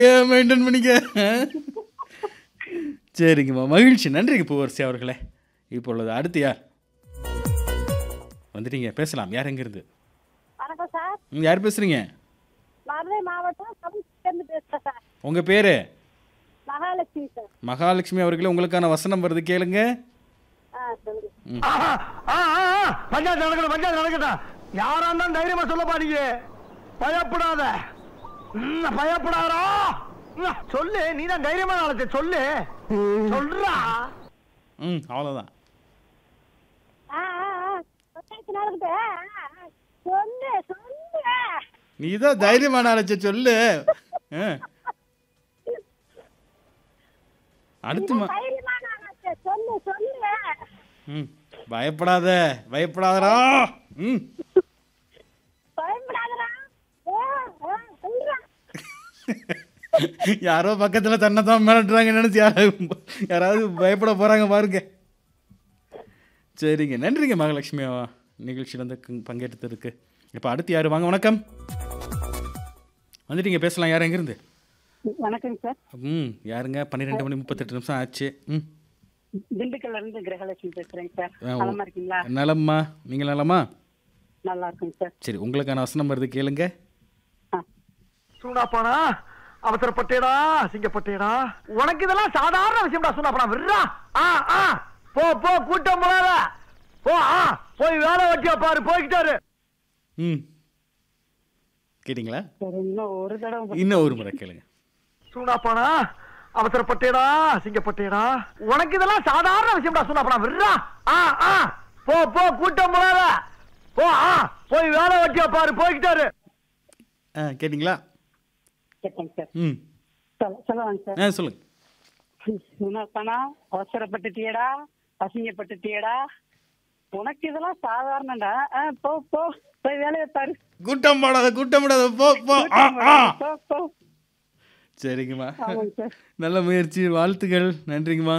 ஏன் மெயின்டைன் பண்ணிக்க சரிங்கம்மா மகிழ்ச்சி நன்றிங்க பூவரசி அவர்களே இப்பொழுது அடுத்து யார் வந்துட்டீங்க பேசலாம் யார் எங்கிருந்து வணக்கம் சார் ம், யார் பேசுறீங்க மதுரை மாவட்டம் கவிச்சிலேருந்து பேசுகிறேன் சார் உங்க பேரு மகாலட்சுமி சார் மகாலட்சுமி அவர்களே உங்களுக்கான வசனம் வருது கேளுங்க ஆ சொல்லுங்க பஞ்சாயத்து நடக்கணும் பஞ்சாயத்து நடக்கட்டும் யாரா இருந்தாலும் தைரியமா சொல்லப்பா நீங்க பயப்படாத ம், பயப்படாதா ம், சொல்லு நீ தான் தைரியமா நாளைக்கு சொல்லு சொல்றா ம் அவ்வளோதான் ஆ ஆ ஆ பஞ்சாயத்து நடக்குது ஆ, ஆ, ஆ. சொல்லு சொல்லு நீ தான் தைரியமான அழைச்ச சொல்லு ஆ. அடுத்து ம- தைரியமான ஆளாச்சே. சொல்லு சொல்லு ம் பயப்படாத பயப்படாதடா ம் பயப்படாதடா ஆ, ஆ, சொல்றா யாரோ பக்கத்துல தன்னை தான் மிரட்டுறாங்க நினைச்சு யாராவது யாராவது பயப்பட போறாங்க பாருங்க சரிங்க நன்றிங்க மகாலட்சுமி அவ நிகழ்ச்சியில் வந்து கு- பங்கேற்றதுக்கு இப்போ அடுத்து யார் வாங்க வணக்கம் வந்துட்டீங்க பேசலாம் யார் எங்கேருந்து வணக்கம் சார் ம் யாருங்க பன்னிரெண்டு மணி முப்பத்தெட்டு நிமிஷம் ஆச்சு ம் திண்டுக்கல்ல இருந்து கிரகலட்சுமி பேசுறேங்க சார் ஆ, ஓ. நலமா இருக்கீங்களா நலம்மா நீங்கள் நலமா நல்லா இருக்குங்க சார் சரி உங்களுக்கான வசனம் வருது கேளுங்க சூடாப்பானா அவசரப்பட்டேடா சிங்கப்பட்டேடா உனக்கு இதெல்லாம் சாதாரண விஷயம்டா சூடாப்பனா விடுறா ஆ ஆ போ போ கூட்டம் போகாத போ ஆ போய் வேலை வெட்டியா பாரு போய்கிட்டாரு ம் கேட்டிங்களா சரி இன்னும் ஒரு தடவை இன்னும் ஒரு முறை கேளுங்க சூடாப்பானா அவசரப்பட்டேடா சிங்கப்பட்டேடா உனக்கு இதெல்லாம் சாதாரண விஷயம்டா சூடாப்பனா விடுறா ஆ ஆ போ போ கூட்டம் போகாத போ ஆ போய் வேலை வெட்டியா பாரு போய்கிட்டாரு ஆ கேட்டிங்களா கேட்டேங்க சார் ம் சொல்ல சொல்லவாங்க சார் ஆ சொல்லுங்க உனப்பனா அவசரப்பட்டுட்டியடா அசிங்கப்பட்டுட்டியடா உனக்கு இதெல்லாம் சாதாரணடா ஆ, போ போ போய் வேலையை பாரு கூட்டம் போடாத கூட்டம் போடாத போ போ ஆ ஆ போ போ சரிங்கம்மா ஆமாங்க சார் நல்ல முயற்சி வாழ்த்துக்கள் நன்றிங்கம்மா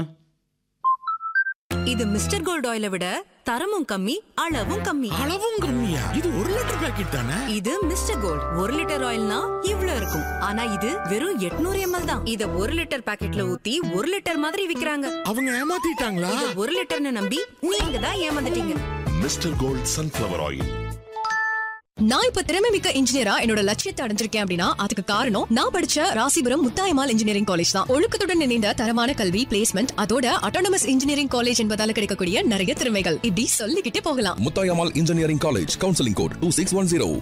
இது மிஸ்டர் கோல்ட் ஆயிலை விட தரமும் கம்மி அளவும் கம்மி அளவும் கம்மியா இது ஒரு லிட்டர் பாக்கெட் தானே இது மிஸ்டர் கோல்ட் ஒரு லிட்டர் ஆயில்னா இவ்ளோ இருக்கும் ஆனா இது வெறும் 800 எம்எல் தான் இத ஒரு லிட்டர் பாக்கெட்ல ஊத்தி ஒரு லிட்டர் மாதிரி விக்கிறாங்க அவங்க ஏமாத்திட்டாங்களா இத ஒரு லிட்டர்னு நம்பி நீங்க தான் ஏமாந்துட்டீங்க மிஸ்டர் கோல்ட் சன்ஃபிளவர் ஆயில் நான் இப்ப திறமை மிக்க இன்ஜினியரா என்னோட லட்சியத்தை அடைஞ்சிருக்கேன் அப்படின்னா அதுக்கு காரணம் நான் படிச்ச ராசிபுரம் முத்தாயமால் இன்ஜினியரிங் காலேஜ் தான் ஒழுக்கத்துடன் இணைந்த தரமான கல்வி பிளேஸ்மெண்ட் அதோட அட்டானமஸ் இன்ஜினியரிங் காலேஜ் என்பதால கிடைக்கக்கூடிய நிறைய திறமைகள் இப்படி சொல்லிக்கிட்டே போகலாம் Muthayammal engineering college counselling code two six one zero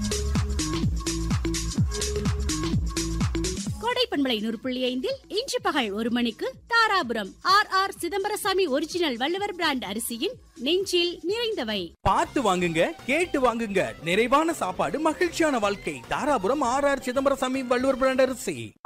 கோடை பண்பலை நூறு புள்ளி ஐந்தில் இன்று பகல் ஒரு மணிக்கு Dharapuram R R Chidambaraswamy original Valluvar brand அரிசியின் நெஞ்சில் நிறைந்தவை பார்த்து வாங்குங்க கேட்டு வாங்குங்க நிறைவான சாப்பாடு மகிழ்ச்சியான வாழ்க்கை Dharapuram R R Chidambaraswamy Valluvar brand அரிசி